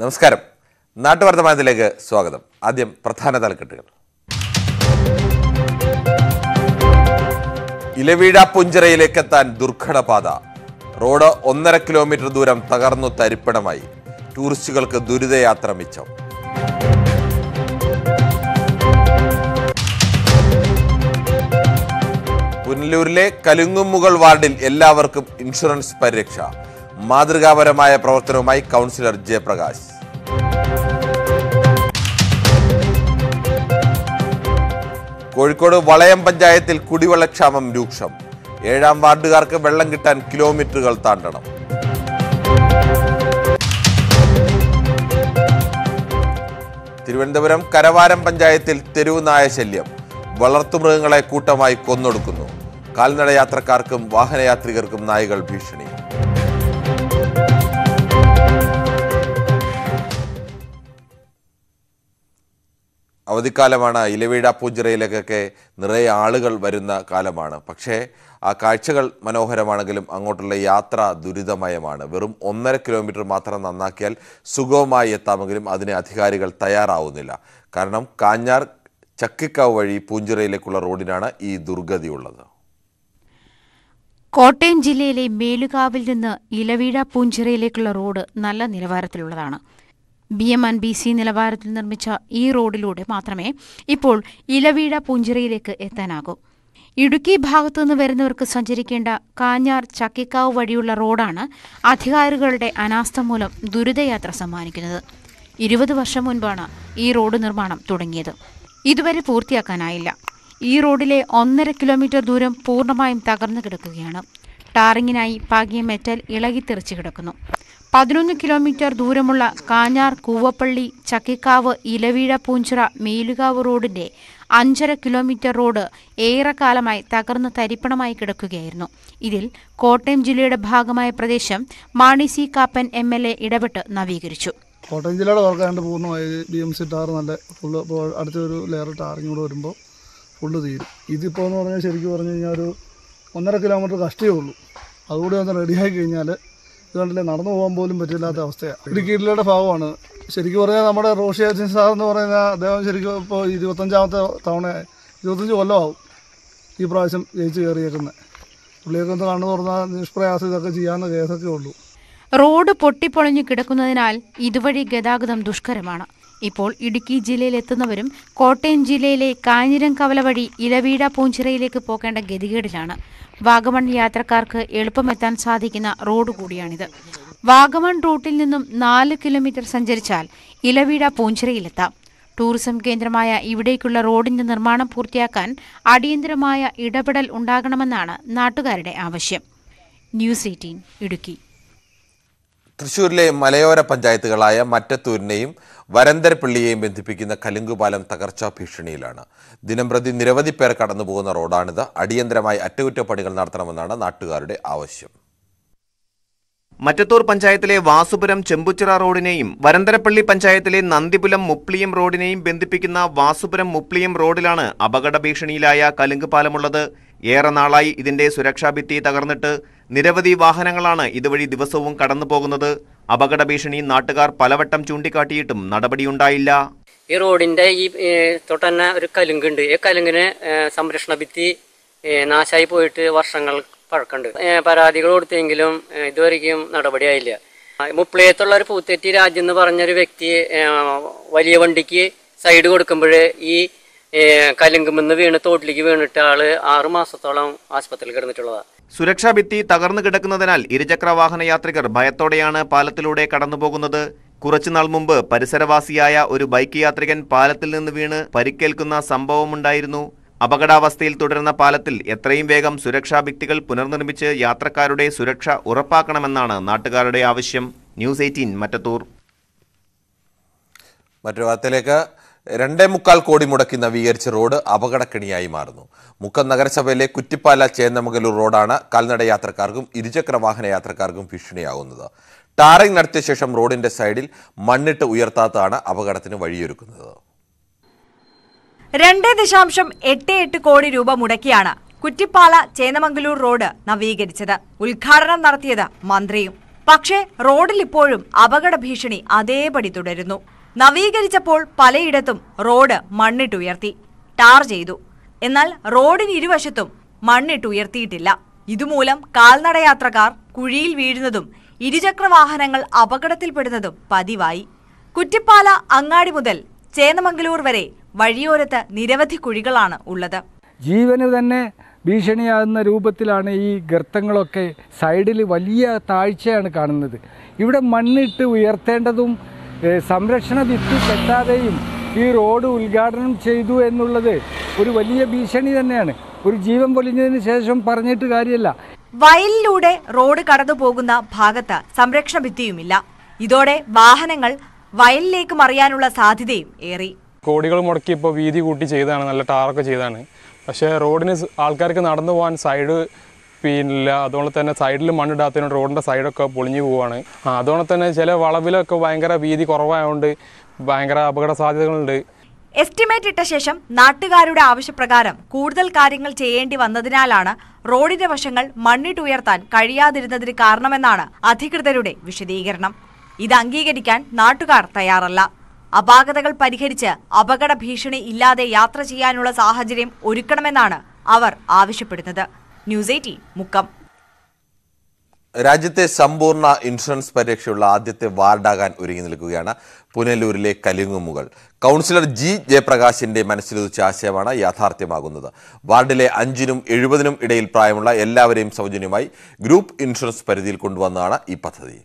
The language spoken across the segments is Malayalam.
നമസ്കാരം നാട്ടുവർത്തമാനത്തിലേക്ക് സ്വാഗതം ആദ്യം പ്രധാന തലക്കെട്ടുകൾ ഇലവീഴ പുഞ്ചിറയിലേക്ക് എത്താൻ ദുർഘടപാത റോഡ് ഒന്നര കിലോമീറ്റർ ദൂരം തകർന്നു തരിപ്പണമായി ടൂറിസ്റ്റുകൾക്ക് ദുരിതയാത്ര മിച്ചം പുനലൂരിലെ കലുങ്ങുമുകൾ വാർഡിൽ എല്ലാവർക്കും ഇൻഷുറൻസ് പരിരക്ഷ മാതൃകാപരമായ പ്രവർത്തനവുമായി കൗൺസിലർ ജയപ്രകാശ് കോഴിക്കോട് വളയം പഞ്ചായത്തിൽ കുടിവെള്ളക്ഷാമം രൂക്ഷം ഏഴാം വാർഡുകാർക്ക് വെള്ളം കിട്ടാൻ കിലോമീറ്ററുകൾ താണ്ടണം തിരുവനന്തപുരം കരവാരം പഞ്ചായത്തിൽ തെരുവ് നായ ശല്യം വളർത്തുമൃഗങ്ങളെ കൂട്ടമായി കൊന്നൊടുക്കുന്നു കാൽനട യാത്രക്കാർക്കും വാഹനയാത്രികർക്കും നായകൾ ഭീഷണി അവധിക്കാലമാണ് ഇലവീഴ പൂഞ്ചിറയിലേക്കൊക്കെ നിറയെ ആളുകൾ വരുന്ന കാലമാണ് പക്ഷേ ആ കാഴ്ചകൾ മനോഹരമാണെങ്കിലും അങ്ങോട്ടുള്ള യാത്ര ദുരിതമയമാണ് വെറും ഒന്നര കിലോമീറ്റർ മാത്രം നന്നാക്കിയാൽ സുഗമമായി എത്താമെങ്കിലും അതിന് അധികാരികൾ തയ്യാറാവുന്നില്ല കാരണം കാഞ്ഞാർ ചക്കിക്കാവ് വഴി പൂഞ്ചിറയിലേക്കുള്ള റോഡിനാണ് ഈ ദുർഗതിയുള്ളത് കോട്ടയം ജില്ലയിലെ മേലുകാവിൽ നിന്ന് ഇലവീഴ പൂഞ്ചിറയിലേക്കുള്ള റോഡ് നല്ല നിലവാരത്തിലുള്ളതാണ് B M and B C നിലവാരത്തിൽ നിർമ്മിച്ച ഈ റോഡിലൂടെ മാത്രമേ ഇപ്പോൾ ഇലവീഴ പൂഞ്ചിറയിലേക്ക് എത്താനാകൂ ഇടുക്കി ഭാഗത്തുനിന്ന് വരുന്നവർക്ക് സഞ്ചരിക്കേണ്ട കാഞ്ഞാർ ചക്കിക്കാവ് വഴിയുള്ള റോഡാണ് അധികാരികളുടെ അനാസ്ഥ മൂലം ദുരിതയാത്ര സമ്മാനിക്കുന്നത് ഇരുപത് വർഷം മുൻപാണ് ഈ റോഡ് നിർമ്മാണം തുടങ്ങിയത് ഇതുവരെ പൂർത്തിയാക്കാനായില്ല ഈ റോഡിലെ ഒന്നര കിലോമീറ്റർ ദൂരം പൂർണ്ണമായും തകർന്നു കിടക്കുകയാണ് ടാറിങ്ങിനായി പാകിയ മെറ്റൽ ഇളകിത്തെറിച്ച് കിടക്കുന്നു പതിനൊന്ന് കിലോമീറ്റർ ദൂരമുള്ള കാഞ്ഞാർ കൂവപ്പള്ളി ചക്കിക്കാവ് ഇലവീഴ പൂഞ്ചിറ മേലുകാവ് റോഡിന്റെ അഞ്ചര കിലോമീറ്റർ റോഡ് ഏറെക്കാലമായി തകർന്ന് തരിപ്പണമായി കിടക്കുകയായിരുന്നു ഇതിൽ കോട്ടയം ജില്ലയുടെ ഭാഗമായ പ്രദേശം Mani C Kappan M L A ഇടപെട്ട് നവീകരിച്ചു കോട്ടയം ജില്ലയുടെ തുറക്കാണ്ട് പൂർണ്ണമായി ബി എം സി ടാർ നല്ല ഫുള്ള് ഇപ്പോൾ അടുത്തൊരു ലെയർ ടാറിങ് കൂടെ വരുമ്പോൾ ഫുള്ള് തീരും ഇതിപ്പോൾ എന്ന് പറഞ്ഞാൽ ശരിക്കും പറഞ്ഞു കഴിഞ്ഞാൽ ഒരു ഒന്നര കിലോമീറ്റർ കഷ്ടേ ഉള്ളൂ അതുകൂടി ഒന്ന് റെഡിയായി കഴിഞ്ഞാൽ ഇത് കണ്ടില്ലേ നടന്നു പോകാൻ പോലും പറ്റില്ലാത്ത അവസ്ഥയാണ് ഇടുക്കി ജില്ലയുടെ ഭാഗമാണ് ശരിക്കും പറഞ്ഞാൽ നമ്മുടെ റോഷി അജിൻ സാർ എന്ന് പറയുന്ന അദ്ദേഹം ശരിക്കും ഇപ്പോൾ ഇരുപത്തഞ്ചാമത്തെ തവണ ഇരുപത്തഞ്ച് കൊല്ലമാവും ഈ പ്രാവശ്യം ജയിച്ച് കയറിയേക്കുന്നത് പുള്ളിയൊക്കെ ഒന്ന് കണ്ണു തുറന്നാൽ നിഷ്പ്രയാസം ഇതൊക്കെ ചെയ്യാവുന്ന കേസൊക്കെ ഉള്ളൂ റോഡ് പൊട്ടിപ്പൊളിഞ്ഞു കിടക്കുന്നതിനാൽ ഇതുവഴി ഗതാഗതം ദുഷ്കരമാണ് ഇപ്പോൾ ഇടുക്കി ജില്ലയിൽ എത്തുന്നവരും കോട്ടയം ജില്ലയിലെ കാഞ്ഞിരംകവല വഴി ഇലവീഴ പൂഞ്ചിറയിലേക്ക് പോകേണ്ട ഗതികേടിലാണ് വാഗമൺ യാത്രക്കാർക്ക് എളുപ്പമെത്താൻ സാധിക്കുന്ന റോഡ് കൂടിയാണിത് വാഗമൺ റൂട്ടിൽ നിന്നും നാല് കിലോമീറ്റർ സഞ്ചരിച്ചാൽ ഇലവീഴ പൂഞ്ചിറയിലെത്താം ടൂറിസം കേന്ദ്രമായ ഇവിടേക്കുള്ള റോഡിന്റെ നിർമ്മാണം പൂർത്തിയാക്കാൻ അടിയന്തരമായ ഇടപെടൽ ഉണ്ടാകണമെന്നാണ് നാട്ടുകാരുടെ ആവശ്യം ന്യൂസ് എയ്റ്റീൻ ഇടുക്കി തൃശൂരിലെ മലയോര പഞ്ചായത്തുകളായ മറ്റത്തൂരിനെയും വരന്തരപ്പള്ളിയെയും ബന്ധിപ്പിക്കുന്ന കലുങ്കുപാലം തകർച്ചാ ഭീഷണിയിലാണ് ദിനംപ്രതി നിരവധി പേർ കടന്നുപോകുന്ന റോഡാണിത് അടിയന്തരമായി അറ്റകുറ്റപ്പണികൾ നടത്തണമെന്നാണ് നാട്ടുകാരുടെ ആവശ്യം മറ്റത്തൂർ പഞ്ചായത്തിലെ വാസുപുരം ചെമ്പുച്ചിറ റോഡിനെയും വരന്തരപ്പള്ളി പഞ്ചായത്തിലെ നന്ദിപുലം മുപ്ലിയം റോഡിനെയും ബന്ധിപ്പിക്കുന്ന വാസുപുരം മുപ്ലിയം റോഡിലാണ് അപകട ഭീഷണിയിലായ കലുങ്ക് പാലമുള്ളത് ഏറെ നാളായി ഇതിന്റെ സുരക്ഷാ ഭിത്തി തകർന്നിട്ട് നിരവധി വാഹനങ്ങളാണ് ഇതുവഴി ദിവസവും കടന്നു പോകുന്നത് അപകട ഭീഷണി നാട്ടുകാർ പലവട്ടം ചൂണ്ടിക്കാട്ടിയിട്ടും നടപടിയുണ്ടായില്ല ഈ റോഡിന്റെ ഈ ഏ, തൊട്ട് തന്നെ ഒരു കലുങ്കുണ്ട് ഈ കലുങ്കിന് ഏ, സംരക്ഷണ ഭിത്തി ഏ, നാശായി പോയിട്ട് വർഷങ്ങൾ പഴക്കമുണ്ട് ഏ, പരാതികൾ കൊടുത്തെങ്കിലും ഏ, ഇതുവരെയ്ക്കും നടപടിയായില്ല ആ, മുപ്ലിയത്തുള്ള ഒരു പൂത്തെറ്റി രാജ്യം എന്ന് പറഞ്ഞൊരു വ്യക്തി ഏ, വലിയ വണ്ടിക്ക് സൈഡ് കൊടുക്കുമ്പോൾ ഈ ഏ, കലുങ്കുമെന്ന് വീണ് തോട്ടിലേക്ക് വീണിട്ട് ആള് ആറു മാസത്തോളം ആശുപത്രിയിൽ കിടന്നിട്ടുള്ളതാണ് സുരക്ഷാ ഭിത്തി തകർന്നു കിടക്കുന്നതിനാൽ ഇരുചക്ര വാഹന യാത്രികർ ഭയത്തോടെയാണ് പാലത്തിലൂടെ കടന്നുപോകുന്നത് കുറച്ചുനാൾ മുമ്പ് പരിസരവാസിയായ ഒരു ബൈക്ക് യാത്രികൻ പാലത്തിൽ നിന്ന് വീണ് പരിക്കേൽക്കുന്ന സംഭവമുണ്ടായിരുന്നു അപകടാവസ്ഥയിൽ തുടരുന്ന പാലത്തിൽ എത്രയും വേഗം സുരക്ഷാ ഭിത്തികൾ പുനർനിർമ്മിച്ച് യാത്രക്കാരുടെ സുരക്ഷ ഉറപ്പാക്കണമെന്നാണ് നാട്ടുകാരുടെ ആവശ്യം ന്യൂസ് എയ്റ്റീൻ മറ്റത്തൂർ മറ്റൊരു വാർത്തയിലേക്ക് രണ്ടേ മുക്കാൽ കോടി മുടക്കി നവീകരിച്ച റോഡ് അപകടക്കെണിയായി മാറുന്നു മുക്കം നഗരസഭയിലെ കുറ്റിപ്പാല ചേന്നമംഗലൂർ റോഡാണ് കാൽനട യാത്രക്കാർക്കും ഇരുചക്ര വാഹന യാത്രക്കാർക്കും ഭീഷണിയാകുന്നത് ടാറിംഗ് നടത്തിയ ശേഷം റോഡിന്റെ സൈഡിൽ മണ്ണിട്ട് ഉയർത്താത്തതാണ് അപകടത്തിന് വഴിയൊരുക്കുന്നത് രണ്ട് ദശാംശം എട്ട് എട്ട് കോടി രൂപ മുടക്കിയാണ് കുറ്റിപ്പാല ചേന്നമംഗലൂർ റോഡ് നവീകരിച്ചത് ഉദ്ഘാടനം നടത്തിയത് മന്ത്രിയും പക്ഷേ റോഡിൽ ഇപ്പോഴും അപകട ഭീഷണി അതേപടി തുടരുന്നു നവീകരിച്ചപ്പോൾ പലയിടത്തും റോഡ് മണ്ണിട്ടുയർത്തി ടാർ ചെയ്തു എന്നാൽ റോഡിന് ഇരുവശത്തും മണ്ണിട്ടുയർത്തിയിട്ടില്ല ഇതുമൂലം കാൽനടയാത്രക്കാർ കുഴിയിൽ വീഴുന്നതും ഇരുചക്ര വാഹനങ്ങൾ അപകടത്തിൽപ്പെടുന്നതും പതിവായി കുറ്റിപ്പാല അങ്ങാടി മുതൽ ചേന്നമംഗലൂർ വരെ വഴിയോരത്ത് നിരവധി കുഴികളാണ് ഉള്ളത് ജീവന് തന്നെ ഭീഷണിയാകുന്ന രൂപത്തിലാണ് ഈ ഗർത്തങ്ങളൊക്കെ സൈഡിൽ വലിയ താഴ്ചയാണ് കാണുന്നത് ഇവിടെ മണ്ണിട്ട് ഉയർത്തേണ്ടതും ഏഹ്, സംരക്ഷണ ഭിത്തി കെട്ടാതെയും ഈ റോഡ് ഉദ്ഘാടനം ചെയ്തു എന്നുള്ളത് ഒരു വലിയ ഭീഷണി തന്നെയാണ് ഒരു ജീവൻ പൊലിഞ്ഞതിന് ശേഷം പറഞ്ഞിട്ട് കാര്യമല്ല വയലിലൂടെ റോഡ് കടന്നു പോകുന്ന ഭാഗത്ത് സംരക്ഷണ ഭിത്തിയുമില്ല ഇതോടെ വാഹനങ്ങൾ വയലിലേക്ക് മറിയാനുള്ള സാധ്യതയും ഏറി കോടികൾ മുടക്കി ഇപ്പോൾ വീതി കൂട്ടി ചെയ്തതാണ് നല്ല ടാറൊക്കെ ചെയ്തതാണ് പക്ഷേ റോഡിന് സ് ആൾക്കാർക്ക് നടന്നു പോകാൻ സൈഡ് പിന്നില്ല അതുപോലെ തന്നെ സൈഡിൽ മണ്ണിടാത്തതിനോട് റോഡിൻ്റെ സൈഡൊക്കെ പൊളിഞ്ഞു പോവാണ് ആ, അതുപോലെ തന്നെ ചില വളവിലൊക്കെ ഭയങ്കര വീതി കുറവായതുകൊണ്ട് ഭയങ്കര അപകട സാധ്യതകളുണ്ട് എസ്റ്റിമേറ്റ് ഇട്ട ശേഷം നാട്ടുകാരുടെ ആവശ്യപ്രകാരം കൂടുതൽ കാര്യങ്ങൾ ചെയ്യേണ്ടി വന്നതിനാലാണ് റോഡിന്റെ വശങ്ങൾ മണ്ണിട്ടുയർത്താൻ കഴിയാതിരുന്നതിന് കാരണമെന്നാണ് അധികൃതരുടെ വിശദീകരണം ഇത് അംഗീകരിക്കാൻ നാട്ടുകാർ തയ്യാറല്ല അപാകതകൾ പരിഹരിച്ച് അപകട ഭീഷണി ഇല്ലാതെ യാത്ര ചെയ്യാനുള്ള സാഹചര്യം ഒരുക്കണമെന്നാണ് അവർ ആവശ്യപ്പെടുന്നത് ന്യൂസ് എയ്റ്റീൻ മുക്കം രാജ്യത്തെ സമ്പൂർണ്ണ ഇൻഷുറൻസ് പരിരക്ഷയുള്ള ആദ്യത്തെ വാർഡാകാൻ ഒരുങ്ങി നിൽക്കുകയാണ് പുനലൂരിലെ കലിങ്ങുമുകൾ കൗൺസിലർ ജി ജയപ്രകാശിന്റെ മനസ്സിലുദിച്ച ആശയമാണ് യാഥാർത്ഥ്യമാകുന്നത് വാർഡിലെ അഞ്ചിനും എഴുപതിനും ഇടയിൽ പ്രായമുള്ള എല്ലാവരെയും സൗജന്യമായി ഗ്രൂപ്പ് ഇൻഷുറൻസ് പരിധിയിൽ കൊണ്ടുവന്നതാണ് ഈ പദ്ധതി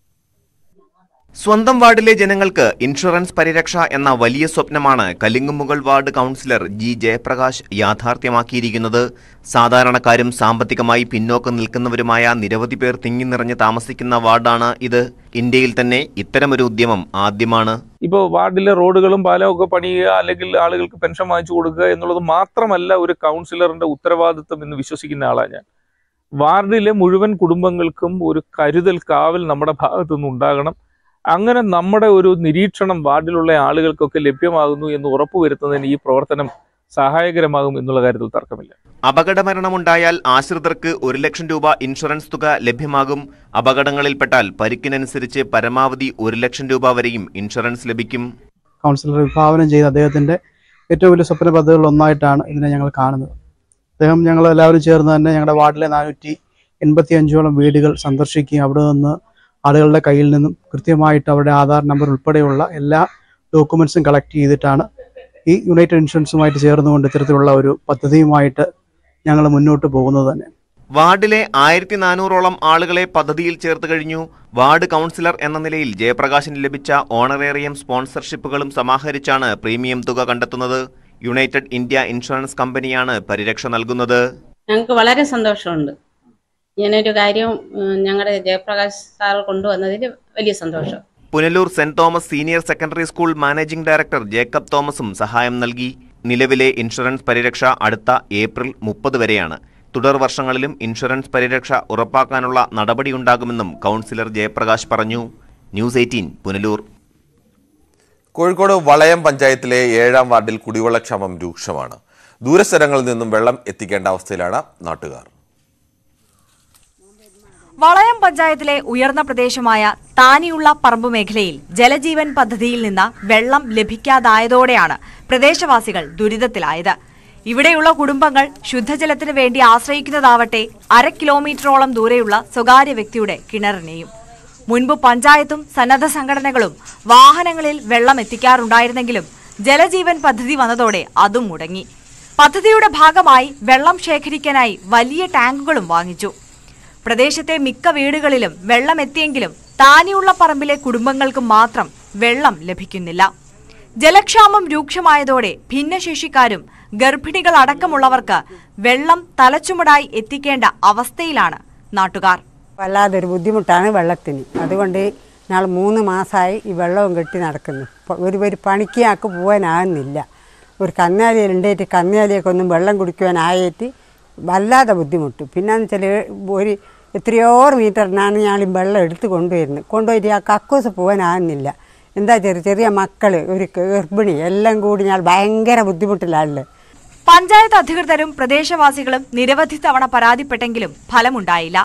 സ്വന്തം വാർഡിലെ ജനങ്ങൾക്ക് ഇൻഷുറൻസ് പരിരക്ഷ എന്ന വലിയ സ്വപ്നമാണ് Kalingumukal ward councillor G Jayaprakash യാഥാർത്ഥ്യമാക്കിയിരിക്കുന്നത് സാധാരണക്കാരും സാമ്പത്തികമായി പിന്നോക്കം നിൽക്കുന്നവരുമായ നിരവധി പേർ തിങ്ങി നിറഞ്ഞ് താമസിക്കുന്ന വാർഡാണ് ഇത് ഇന്ത്യയിൽ തന്നെ ഇത്തരമൊരു ഉദ്യമം ആദ്യമാണ് ഇപ്പോൾ വാർഡിലെ റോഡുകളും പാലവും ഒക്കെ പണിയുക അല്ലെങ്കിൽ ആളുകൾക്ക് പെൻഷൻ വാങ്ങിച്ചു കൊടുക്കുക എന്നുള്ളത് മാത്രമല്ല ഒരു കൗൺസിലറിന്റെ ഉത്തരവാദിത്വം എന്ന് വിശ്വസിക്കുന്ന ആളാണ് ഞാൻ വാർഡിലെ മുഴുവൻ കുടുംബങ്ങൾക്കും ഒരു കരുതൽ കാവൽ നമ്മുടെ ഭാഗത്തുനിന്ന് ഉണ്ടാകണം അങ്ങനെ നമ്മുടെ ഒരു നിരീക്ഷണം വാർഡിലുള്ള ആളുകൾക്കൊക്കെ ലഭ്യമാകുന്നു എന്ന് ഉറപ്പുവരുത്തുന്നതിന് ഈ പ്രവർത്തനം സഹായകരമാകും എന്നുള്ള കാര്യത്തിൽ തർക്കമില്ല അപകടമരണമുണ്ടായാൽ ആശ്രിതർക്ക് ഒരു ലക്ഷം രൂപ ഇൻഷുറൻസ് തുക ലഭ്യമാകും അപകടങ്ങളിൽപ്പെട്ടാൽ പരിക്കിനനുസരിച്ച് പരമാവധി ഒരു ലക്ഷം രൂപ വരെയും ഇൻഷുറൻസ് ലഭിക്കും കൗൺസിലർ വിഭാവനം ചെയ്ത അദ്ദേഹത്തിൻ്റെ ഏറ്റവും വലിയ സ്വപ്ന പദ്ധതികളിൽ ഒന്നായിട്ടാണ് ഇതിനെ ഞങ്ങൾ കാണുന്നത് അദ്ദേഹം ഞങ്ങൾ എല്ലാവരും ചേർന്ന് തന്നെ ഞങ്ങളുടെ വാർഡിലെ നാനൂറ്റി എൺപത്തി അഞ്ചോളം വീടുകൾ സന്ദർശിക്കുകയും അവിടെ നിന്ന് ആളുകളുടെ കയ്യിൽ നിന്നും കൃത്യമായിട്ട് അവരുടെ ആധാർ നമ്പർ ഉൾപ്പെടെയുള്ള എല്ലാ ഡോക്യുമെൻസും കളക്ട് ചെയ്തിട്ടാണ് ഈ യുണൈറ്റഡ് ഇൻഷുറൻസുമായിട്ട് ചേർന്നുകൊണ്ട് ഇത്തരത്തിലുള്ള ഒരു പദ്ധതിയുമായിട്ട് ഞങ്ങൾ മുന്നോട്ട് പോകുന്നത് തന്നെ വാർഡിലെ ആയിരത്തി നാനൂറോളം ആളുകളെ പദ്ധതിയിൽ ചേർത്ത് കഴിഞ്ഞു വാർഡ് കൗൺസിലർ എന്ന നിലയിൽ ജയപ്രകാശിന് ലഭിച്ച ഓണറേറിയം സ്പോൺസർഷിപ്പുകളും സമാഹരിച്ചാണ് പ്രീമിയം തുക കണ്ടെത്തുന്നത് യുണൈറ്റഡ് ഇന്ത്യ ഇൻഷുറൻസ് കമ്പനിയാണ് പരിരക്ഷ നൽകുന്നത് ഞങ്ങൾക്ക് വളരെ സന്തോഷമുണ്ട് ഇങ്ങനൊരു കാര്യം ഉം, ഞങ്ങളുടെ ജയപ്രകാശ് സാർ കൊണ്ടുവന്നതിൽ വലിയ സന്തോഷം Punalur Saint Thomas senior secondary school managing director Jacob തോമസും സഹായം നൽകി നിലവിലെ ഇൻഷുറൻസ് പരിരക്ഷ അടുത്ത ഏപ്രിൽ മുപ്പത് വരെയാണ് തുടർ വർഷങ്ങളിലും ഇൻഷുറൻസ് പരിരക്ഷ ഉറപ്പാക്കാനുള്ള നടപടിയുണ്ടാകുമെന്നും കൗൺസിലർ ജയപ്രകാശ് പറഞ്ഞു ന്യൂസ് എയ്റ്റീൻ പുനലൂർ കോഴിക്കോട് വളയം പഞ്ചായത്തിലെ ഏഴാം വാർഡിൽ കുടിവെള്ളക്ഷാമം രൂക്ഷമാണ് ദൂരസ്ഥലങ്ങളിൽ നിന്നും വെള്ളം എത്തിക്കേണ്ട അവസ്ഥയിലാണ് നാട്ടുകാർ വളയം പഞ്ചായത്തിലെ ഉയർന്ന പ്രദേശമായ താനിയുള്ള പറമ്പ് മേഖലയിൽ ജലജീവൻ പദ്ധതിയിൽ നിന്ന് വെള്ളം ലഭിക്കാതായതോടെയാണ് പ്രദേശവാസികൾ ദുരിതത്തിലായത് ഇവിടെയുള്ള കുടുംബങ്ങൾ ശുദ്ധജലത്തിന് വേണ്ടി ആശ്രയിക്കുന്നതാവട്ടെ അര കിലോമീറ്ററോളം ദൂരെയുള്ള സ്വകാര്യ വ്യക്തിയുടെ കിണറിനെയും മുൻപ് പഞ്ചായത്തും സന്നദ്ധ സംഘടനകളും വാഹനങ്ങളിൽ വെള്ളം എത്തിക്കാറുണ്ടായിരുന്നെങ്കിലും ജലജീവൻ പദ്ധതി വന്നതോടെ അതും മുടങ്ങി പദ്ധതിയുടെ ഭാഗമായി വെള്ളം ശേഖരിക്കാനായി വലിയ ടാങ്കുകളും വാങ്ങിച്ചു പ്രദേശത്തെ മിക്ക വീടുകളിലും വെള്ളം എത്തിയെങ്കിലും താനിയുള്ള പറമ്പിലെ കുടുംബങ്ങൾക്ക് മാത്രം വെള്ളം ലഭിക്കുന്നില്ല ജലക്ഷാമം രൂക്ഷമായതോടെ ഭിന്നശേഷിക്കാരും ഗർഭിണികൾ അടക്കമുള്ളവർക്ക് വെള്ളം തലച്ചുമടായി എത്തിക്കേണ്ട അവസ്ഥയിലാണ് നാട്ടുകാർ വല്ലാതൊരു ബുദ്ധിമുട്ടാണ് വെള്ളത്തിന് അതുകൊണ്ട് ഞങ്ങൾ മൂന്ന് മാസമായി ഈ വെള്ളവും കെട്ടി നടക്കുന്നു ഇപ്പൊ ഒരു ഒരു പണിക്ക് ഞങ്ങൾക്ക് പോകാനാകുന്നില്ല ഒരു കന്നാലിയിൽ ഉണ്ടായിട്ട് കന്നാലിയൊക്കെ ഒന്നും വെള്ളം കുടിക്കുവാനായിട്ട് വല്ലാതെ ബുദ്ധിമുട്ട് പിന്നെന്ന് വെച്ചാൽ ഒരു എത്രയോ മീറ്ററിനാണ് ഞങ്ങൾ ഈ വെള്ളം എടുത്ത് കൊണ്ടുവരുന്നത് കൊണ്ടുപോയിട്ട് ആ കക്കൂസ് പോകാനാകുന്നില്ല എന്താ ചെറിയ ചെറിയ മക്കൾ ഒരു ഗർഭിണി എല്ലാം കൂടി ഞങ്ങൾ ഭയങ്കര ബുദ്ധിമുട്ടിലാണ് പഞ്ചായത്ത് അധികൃതരും പ്രദേശവാസികളും നിരവധി തവണ പരാതിപ്പെട്ടെങ്കിലും ഫലമുണ്ടായില്ല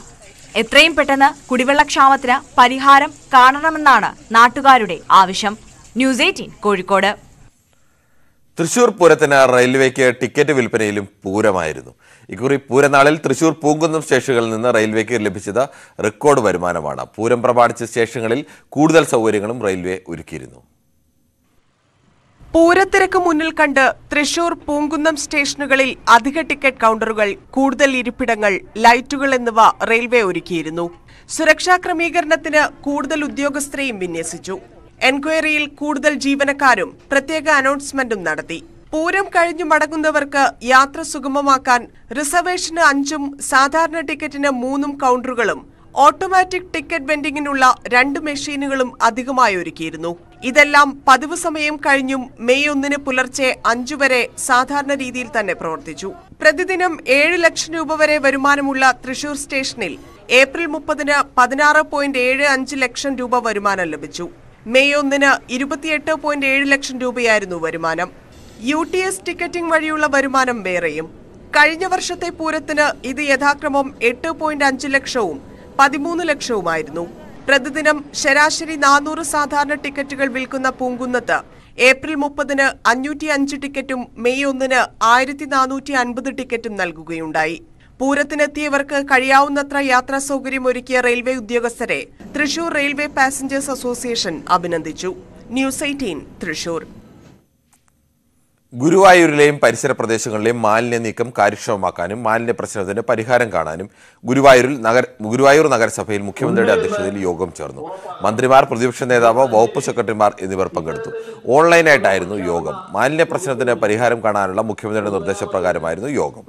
എത്രയും പെട്ടെന്ന് കുടിവെള്ളക്ഷാമത്തിന് പരിഹാരം കാണണമെന്നാണ് നാട്ടുകാരുടെ ആവശ്യം ന്യൂസ് എയ്റ്റീൻ കോഴിക്കോട് തൃശൂർ പൂരത്തിന് റെയിൽവേക്ക് ടിക്കറ്റ് വിൽപ്പനയിലും പൂരമായിരുന്നു ഇക്കുറി പൂരനാളിൽ തൃശൂർ പൂങ്കുന്നം സ്റ്റേഷനുകളിൽ നിന്ന് റെയിൽവേക്ക് ലഭിച്ചത് റെക്കോർഡ് വരുമാനമാണ് പൂരം പ്രമാണിച്ച സ്റ്റേഷനുകളിൽ കൂടുതൽ സൗകര്യങ്ങളും റെയിൽവേ ഒരുക്കിയിരുന്നു പൂരത്തിരക്ക് മുന്നിൽ കണ്ട് തൃശൂർ പൂങ്കുന്നം സ്റ്റേഷനുകളിൽ അധിക ടിക്കറ്റ് കൗണ്ടറുകൾ കൂടുതൽ ഇരിപ്പിടങ്ങൾ ലൈറ്റുകൾ എന്നിവ റെയിൽവേ ഒരുക്കിയിരുന്നു സുരക്ഷാ ക്രമീകരണത്തിന് കൂടുതൽ ഉദ്യോഗസ്ഥരെയും വിന്യസിച്ചു എൻക്വയറിയിൽ കൂടുതൽ ജീവനക്കാരും പ്രത്യേക അനൗൺസ്മെന്റും നടത്തി പൂരം കഴിഞ്ഞു മടങ്ങുന്നവർക്ക് യാത്ര സുഗമമാക്കാൻ റിസർവേഷന് അഞ്ചും സാധാരണ ടിക്കറ്റിന് മൂന്നും കൗണ്ടറുകളും ഓട്ടോമാറ്റിക് ടിക്കറ്റ് വെൻഡിങ്ങിനുള്ള രണ്ട് മെഷീനുകളും അധികമായി ഒരുക്കിയിരുന്നു ഇതെല്ലാം പതിവ് സമയം കഴിഞ്ഞും മെയ് ഒന്നിന് പുലർച്ചെ അഞ്ചു വരെ സാധാരണ രീതിയിൽ തന്നെ പ്രവർത്തിച്ചു പ്രതിദിനം ഏഴ് ലക്ഷം രൂപ വരെ വരുമാനമുള്ള തൃശൂർ സ്റ്റേഷനിൽ ഏപ്രിൽ മുപ്പതിന് പതിനാറ് പോയിന്റ് ഏഴ് അഞ്ച് ലക്ഷം രൂപ വരുമാനം ലഭിച്ചു മെയ് ഒന്നിന് ഇരുപത്തിയെട്ട് പോയിന്റ് ഏഴ് ലക്ഷം രൂപയായിരുന്നു വരുമാനം യു ടി എസ് ടിക്കറ്റിംഗ് വഴിയുള്ള വരുമാനം വേറെയും കഴിഞ്ഞ വർഷത്തെ പൂരത്തിന് ഇത് യഥാക്രമം എട്ട് പോയിന്റ് അഞ്ച് ലക്ഷവും പതിമൂന്ന് ലക്ഷവുമായിരുന്നു പ്രതിദിനം ശരാശരി നാനൂറ് സാധാരണ ടിക്കറ്റുകൾ വിൽക്കുന്ന പൂങ്കുന്നത്ത് ഏപ്രിൽ മുപ്പതിന് അഞ്ഞൂറ്റി അഞ്ച് ടിക്കറ്റും മെയ് ഒന്നിന് ആയിരത്തി നാനൂറ്റി അൻപത് ടിക്കറ്റും നൽകുകയുണ്ടായി പൂരത്തിനെത്തിയവർക്ക് കഴിയാവുന്നത്ര യാത്രാ സൗകര്യം ഒരുക്കിയ റെയിൽവേ ഉദ്യോഗസ്ഥരെ തൃശൂർ റെയിൽവേ പാസഞ്ചേഴ്സ് അസോസിയേഷൻ അഭിനന്ദിച്ചു ന്യൂസ് എയ്റ്റീൻ തൃശൂർ ഗുരുവായൂരിലെയും പരിസര പ്രദേശങ്ങളിലെയും മാലിന്യ നീക്കം കാര്യക്ഷമമാക്കാനും മാലിന്യ പ്രശ്നത്തിന് പരിഹാരം കാണാനും ഗുരുവായൂരിൽ നഗര ഗുരുവായൂർ നഗരസഭയിൽ മുഖ്യമന്ത്രിയുടെ അധ്യക്ഷതയിൽ യോഗം ചേർന്നു മന്ത്രിമാർ പ്രതിപക്ഷ നേതാവ് വകുപ്പ് സെക്രട്ടറിമാർ എന്നിവർ പങ്കെടുത്തു ഓൺലൈനായിട്ടായിരുന്നു യോഗം മാലിന്യ പ്രശ്നത്തിന് പരിഹാരം കാണാനുള്ള മുഖ്യമന്ത്രിയുടെ നിർദ്ദേശപ്രകാരമായിരുന്നു യോഗം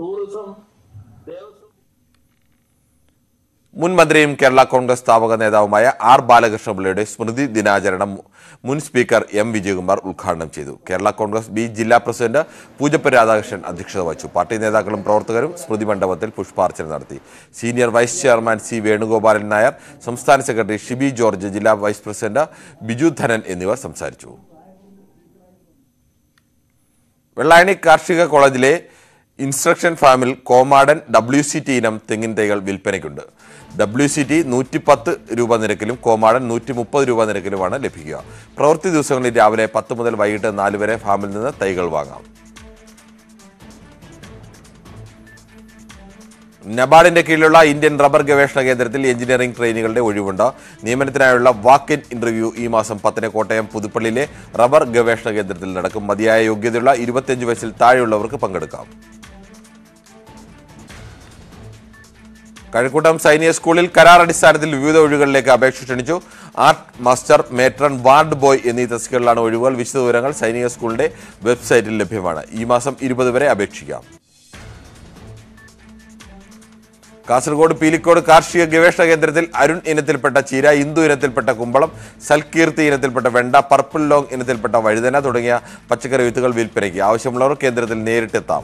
മുൻ മന്ത്രിയും കേരള കോൺഗ്രസ് സ്ഥാപക നേതാവുമായ ആർ ബാലകൃഷ്ണപിള്ളയുടെ സ്മൃതി ദിനാചരണം മുൻ സ്പീക്കർ എം വിജയകുമാർ ഉദ്ഘാടനം ചെയ്തു കേരള കോൺഗ്രസ് ബി ജില്ലാ പ്രസിഡന്റ് പൂജപ്പുര രാധാകൃഷ്ണൻ അധ്യക്ഷത വഹിച്ചു പാർട്ടി നേതാക്കളും പ്രവർത്തകരും സ്മൃതി മണ്ഡപത്തിൽ പുഷ്പാർച്ചന നടത്തി senior vice chairman C Venugopalan Nair സംസ്ഥാന സെക്രട്ടറി ഷിബി ജോർജ് ജില്ലാ വൈസ് പ്രസിഡന്റ് ബിജു ധനൻ എന്നിവർ സംസാരിച്ചു വെള്ളായണി കാർഷിക കോളേജിലെ ഇൻസ്ട്രക്ഷൻ ഫാമിൽ കോമാടൻ ഡബ്ല്യു സി ടി ഇനം തെങ്ങിൻ തൈകൾ വിൽപ്പനയ്ക്കുണ്ട് ഡബ്ല്യു സി ടി നൂറ്റി പത്ത് രൂപ നിരക്കിലും കോമാടൻ നൂറ്റി മുപ്പത് രൂപ നിരക്കിലുമാണ് ലഭിക്കുക പ്രവൃത്തി ദിവസങ്ങളിൽ രാവിലെ പത്ത് മുതൽ വൈകിട്ട് നാല് വരെ ഫാമിൽ നിന്ന് തൈകൾ വാങ്ങാം നബാർഡിന്റെ കീഴിലുള്ള ഇന്ത്യൻ റബ്ബർ ഗവേഷണ കേന്ദ്രത്തിൽ എഞ്ചിനീയറിംഗ് ട്രെയിനികളുടെ ഒഴിവുണ്ട് നിയമനത്തിനായുള്ള വാക്ക് ഇൻ ഇന്റർവ്യൂ ഈ മാസം പത്തിന് കോട്ടയം പുതുപ്പള്ളിയിലെ റബ്ബർ ഗവേഷണ കേന്ദ്രത്തിൽ നടക്കും മതിയായ യോഗ്യതയുള്ള ഇരുപത്തിയഞ്ച് വയസ്സിൽ താഴെയുള്ളവർക്ക് പങ്കെടുക്കാം കഴക്കൂട്ടം സൈനിക സ്കൂളിൽ കരാർ അടിസ്ഥാനത്തിൽ വിവിധ ഒഴിവുകളിലേക്ക് അപേക്ഷ ക്ഷണിച്ചു art master matron ward boy എന്നീ തസ്തികകളിലാണ് ഒഴിവുകൾ വിശദവിവരങ്ങൾ സൈനിക സ്കൂളിന്റെ വെബ്സൈറ്റിൽ ലഭ്യമാണ് ഈ മാസം ഇരുപത് വരെ അപേക്ഷിക്കാം കാസർഗോഡ് പീലിക്കോട് കാർഷിക ഗവേഷണ കേന്ദ്രത്തിൽ അരുൺ ഇനത്തിൽപ്പെട്ട ചീര ഇന്ദു ഇനത്തിൽപ്പെട്ട കുമ്പളം സൽകീർത്തി ഇനത്തിൽപ്പെട്ട വെണ്ട പർപ്പിൾ ലോങ് ഇനത്തിൽപ്പെട്ട വഴുതന തുടങ്ങിയ പച്ചക്കറി വിത്തുകൾ വിൽപ്പനയ്ക്ക് ആവശ്യമുള്ളവർ കേന്ദ്രത്തിൽ നേരിട്ടെത്താം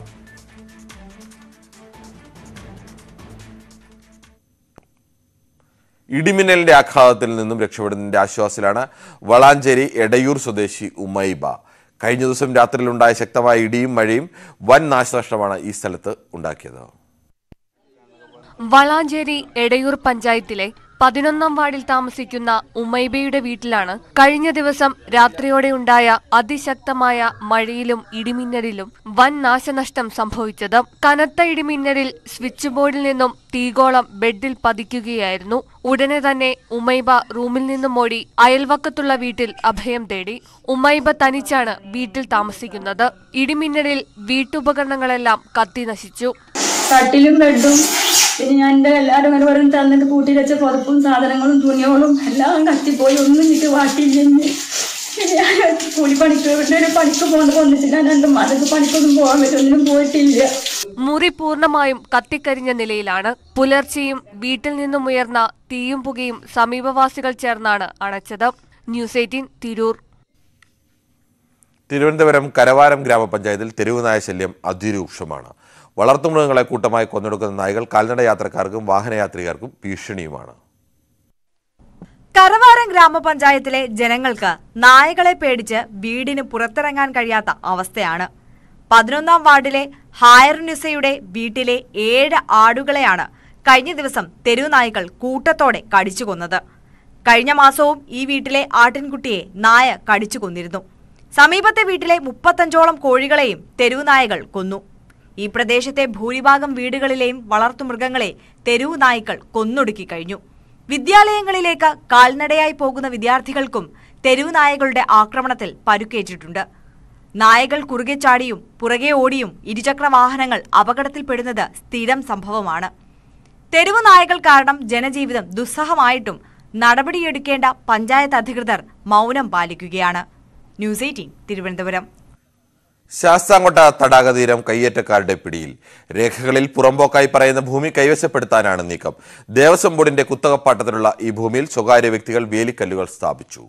ഇടിമിന്നലിന്റെ ആഘാതത്തിൽ നിന്നും രക്ഷപ്പെടുന്നതിന്റെ ആശ്വാസത്തിലാണ് വളാഞ്ചേരി എടയൂർ സ്വദേശി ഉമൈബ കഴിഞ്ഞ ദിവസം രാത്രിയിലുണ്ടായ ശക്തമായ ഇടിയും മഴയും വൻ നാശനഷ്ടമാണ് ഈ സ്ഥലത്ത് ഉണ്ടാക്കിയത് വളാഞ്ചേരി എടയൂർ പഞ്ചായത്തിലെ പതിനൊന്നാം വാർഡിൽ താമസിക്കുന്ന ഉമൈബയുടെ വീട്ടിലാണ് കഴിഞ്ഞ ദിവസം രാത്രിയോടെ ഉണ്ടായ അതിശക്തമായ മഴയിലും ഇടിമിന്നലിലും വൻ നാശനഷ്ടം സംഭവിച്ചത് കനത്ത ഇടിമിന്നലിൽ സ്വിച്ച് ബോർഡിൽ നിന്നും തീഗോളം ബെഡിൽ പതിക്കുകയായിരുന്നു ഉടനെ തന്നെ ഉമൈബ റൂമിൽ നിന്നും ഓടി അയൽവക്കത്തുള്ള വീട്ടിൽ അഭയം തേടി ഉമൈബ തനിച്ചാണ് വീട്ടിൽ താമസിക്കുന്നത് ഇടിമിന്നലിൽ വീട്ടുപകരണങ്ങളെല്ലാം കത്തി നശിച്ചു കട്ടിലും ബെഡും പിന്നെ ഞാൻ എൻ്റെ എല്ലാവരും ഇങ്ങനെ പറഞ്ഞ് തന്നിട്ട് കൂട്ടി വെച്ച പുതപ്പും സാധനങ്ങളും തുണികളും എല്ലാം കത്തിപ്പോയി ഒന്നും എനിക്ക് വാട്ടിയില്ലെങ്കിൽ ഞാൻ കൂലിപ്പണിക്ക് ഇവിടെ ഒരു പണിക്ക് പോകേണ്ട വന്നിട്ട് ഞാൻ എൻ്റെ മതക്ക് പണിക്കൊന്നും പോകാൻ പറ്റും പോയിട്ടില്ല മുറി പൂർണ്ണമായും കത്തിക്കരിഞ്ഞ നിലയിലാണ് പുലർച്ചെയും വീട്ടിൽ നിന്നും ഉയർന്ന തീയും പുകയും സമീപവാസികൾ ചേർന്നാണ് അണച്ചത് ന്യൂസ് എയ്റ്റീൻ തിരൂർ തിരുവനന്തപുരം കരവാരം ഗ്രാമപഞ്ചായത്തിൽ തെരുവുനായ ശല്യം അതിരൂക്ഷമാണ് വളർത്തുമൃഗങ്ങളെ കൂട്ടമായി കൊന്നെടുക്കുന്ന നായകൾ കാൽനട യാത്രക്കാർക്കും വാഹനയാത്രികർക്കും ഭീഷണിയുമാണ് കരവാരം ഗ്രാമപഞ്ചായത്തിലെ ജനങ്ങൾക്ക് നായകളെ പേടിച്ച് വീടിന് പുറത്തിറങ്ങാൻ കഴിയാത്ത അവസ്ഥയാണ് പതിനൊന്നാം വാർഡിലെ ഹായർനിസയുടെ വീട്ടിലെ ഏഴ് ആടുകളെയാണ് കഴിഞ്ഞ ദിവസം തെരുവുനായ്ക്കൾ കൂട്ടത്തോടെ കടിച്ചു കൊന്നത് കഴിഞ്ഞ മാസവും ഈ വീട്ടിലെ ആട്ടിൻകുട്ടിയെ നായ കടിച്ചു കൊന്നിരുന്നു സമീപത്തെ വീട്ടിലെ മുപ്പത്തഞ്ചോളം കോഴികളെയും തെരുവുനായകൾ കൊന്നു ഈ പ്രദേശത്തെ ഭൂരിഭാഗം വീടുകളിലെയും വളർത്തുമൃഗങ്ങളെ തെരുവുനായ്ക്കൾ കൊന്നൊടുക്കി കഴിഞ്ഞു വിദ്യാലയങ്ങളിലേക്ക് കാൽനടയായി പോകുന്ന വിദ്യാർത്ഥികൾക്കും തെരുവുനായകളുടെ ആക്രമണത്തിൽ പരുക്കേറ്റിട്ടുണ്ട് നായകൾ കുറുകെ ചാടിയും പുറകെ ഓടിയും ഇരുചക്ര വാഹനങ്ങൾ അപകടത്തിൽപ്പെടുന്നത് സ്ഥിരം സംഭവമാണ് തെരുവു നായകൾ കാരണം ജനജീവിതം ദുസ്സഹമായിട്ടും നടപടിയെടുക്കേണ്ട പഞ്ചായത്ത് അധികൃതർ മൗനം പാലിക്കുകയാണ് ന്യൂസ് എയ്റ്റീൻ തിരുവനന്തപുരം ശാസ്താംകോട്ട തടാകതീരം കയ്യേറ്റക്കാരുടെ പിടിയിൽ രേഖകളിൽ പുറമ്പോക്കായി പറയുന്ന ഭൂമി കൈവശപ്പെടുത്താനാണ് നീക്കം ദേവസ്വം ബോർഡിന്റെ കുത്തകപ്പാട്ടത്തിലുള്ള ഈ ഭൂമിയിൽ സ്വകാര്യ വ്യക്തികൾ വേലിക്കല്ലുകൾ സ്ഥാപിച്ചു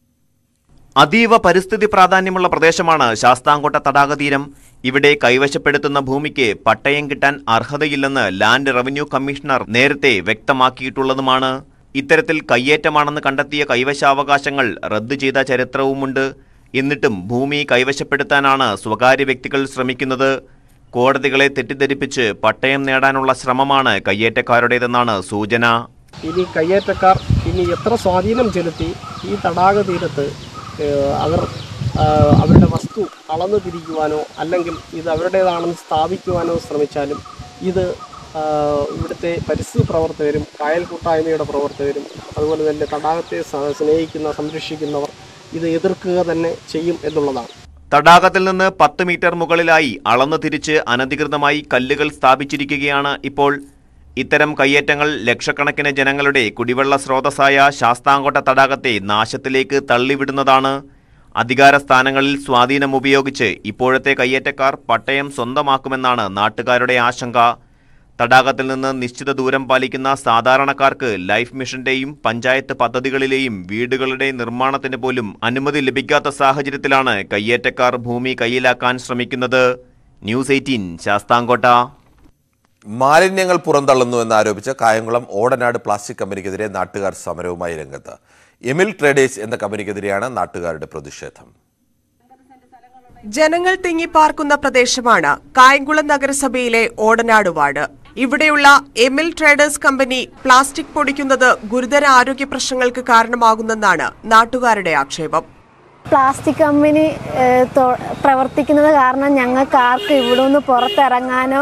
അതീവ പരിസ്ഥിതി പ്രാധാന്യമുള്ള പ്രദേശമാണ് ശാസ്താംകോട്ട തടാകതീരം ഇവിടെ കൈവശപ്പെടുത്തുന്ന ഭൂമിക്ക് പട്ടയം കിട്ടാൻ അർഹതയില്ലെന്ന് ലാൻഡ് റവന്യൂ കമ്മീഷണർ നേരത്തെ വ്യക്തമാക്കിയിട്ടുള്ളതുമാണ് ഇത്തരത്തിൽ കയ്യേറ്റമാണെന്ന് കണ്ടെത്തിയ കൈവശാവകാശങ്ങൾ റദ്ദു ചെയ്ത ചരിത്രവുമുണ്ട് എന്നിട്ടും ഭൂമി കൈവശപ്പെടുത്താനാണ് സ്വകാര്യ വ്യക്തികൾ ശ്രമിക്കുന്നത് കോടതികളെ തെറ്റിദ്ധരിപ്പിച്ച് പട്ടയം നേടാനുള്ള ശ്രമമാണ് കയ്യേറ്റക്കാരുടേതെന്നാണ് സൂചന ഇനി കയ്യേറ്റക്കാർ ഇനി എത്ര സ്വാധീനം ചെലുത്തി ഈ തടാക തീരത്ത് ഏഹ്, അവർ ആ, അവരുടെ വസ്തു അളന്നു തിരിക്കുവാനോ അല്ലെങ്കിൽ ഇത് അവരുടേതാണെന്ന് സ്ഥാപിക്കുവാനോ ശ്രമിച്ചാലും ഇത് ആ, ഇവിടുത്തെ പരിസ്ഥിതി പ്രവർത്തകരും കായൽ കൂട്ടായ്മയുടെ പ്രവർത്തകരും അതുപോലെ തന്നെ തടാകത്തെ സ- സ്നേഹിക്കുന്ന സംരക്ഷിക്കുന്നവർ ഇത് എതിർക്കുക തന്നെ ചെയ്യും എന്നുള്ളതാണ് തടാകത്തിൽ നിന്ന് പത്ത് മീറ്റർ മുകളിലായി അളന്നു തിരിച്ച് അനധികൃതമായി കല്ലുകൾ സ്ഥാപിച്ചിരിക്കുകയാണ് ഇപ്പോൾ ഇത്തരം കയ്യേറ്റങ്ങൾ ലക്ഷക്കണക്കിന് ജനങ്ങളുടെ കുടിവെള്ള സ്രോതസ്സായ ശാസ്താംകോട്ട തടാകത്തെ നാശത്തിലേക്ക് തള്ളിവിടുന്നതാണ് അധികാര സ്ഥാനങ്ങളിൽ സ്വാധീനം ഉപയോഗിച്ച് ഇപ്പോഴത്തെ കയ്യേറ്റക്കാർ പട്ടയം സ്വന്തമാക്കുമെന്നാണ് നാട്ടുകാരുടെ ആശങ്ക തടാകത്തിൽ നിന്ന് നിശ്ചിത ദൂരം പാലിക്കുന്ന സാധാരണക്കാർക്ക് ലൈഫ് മിഷന്റെയും പഞ്ചായത്ത് പദ്ധതികളിലെയും വീടുകളുടെ നിർമ്മാണത്തിന് പോലും അനുമതി ലഭിക്കാത്ത സാഹചര്യത്തിലാണ് കയ്യേറ്റക്കാർ ഭൂമി കയ്യിലാക്കാൻ ശ്രമിക്കുന്നത് ന്യൂസ് എയ്റ്റീൻ ശാസ്താംകോട്ട മാലിന്യങ്ങൾ പുറന്തള്ളുന്നു എന്നാരോപിച്ച് കായംകുളം ഓടനാട് പ്ലാസ്റ്റിക് കമ്പനിക്കെതിരെ നാട്ടുകാർ സമരവുമായി രംഗത്ത് എമിൽ ട്രേഡേഴ്സ് എന്ന കമ്പനിക്കെതിരെയാണ് നാട്ടുകാരുടെ പ്രതിഷേധം ജനങ്ങൾ തിങ്ങിപ്പാർക്കുന്ന പ്രദേശമാണ് കായംകുളം നഗരസഭയിലെ ഓടനാട് വാർഡ് ഇവിടെയുള്ള എമിൽ ട്രേഡേഴ്സ് കമ്പനി പ്ലാസ്റ്റിക് പൊടിക്കുന്നത് ഗുരുതര ആരോഗ്യ പ്രശ്നങ്ങൾക്ക് കാരണമാകുന്നെന്നാണ് നാട്ടുകാരുടെ ആക്ഷേപം പ്ലാസ്റ്റിക് കമ്പനി ഏഹ്, തൊ- പ്രവർത്തിക്കുന്നത് കാരണം ഞങ്ങൾക്ക് ആർക്കും ഇവിടെ നിന്ന് പുറത്തിറങ്ങാനോ